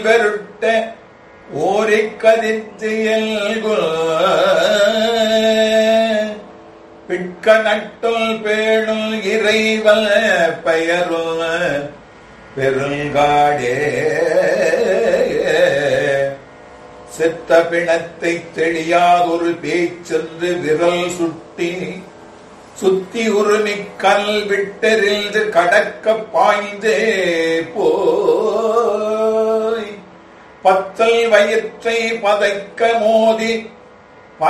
பெருட்ட ஓரிக்கதிர்த்தியல்குல் பிட்க நட்டுள் பேணுள் இறைவல் பெயருள் பெருங்காடே செத்த பிணத்தை தெளியாதொரு பேச்சென்று விரல் சுட்டி சுத்தி உருமி கல் விட்டெறிந்து கடக்க பாய்ந்தே போய் பத்தல் வயிற்றை பதைக்க மோதி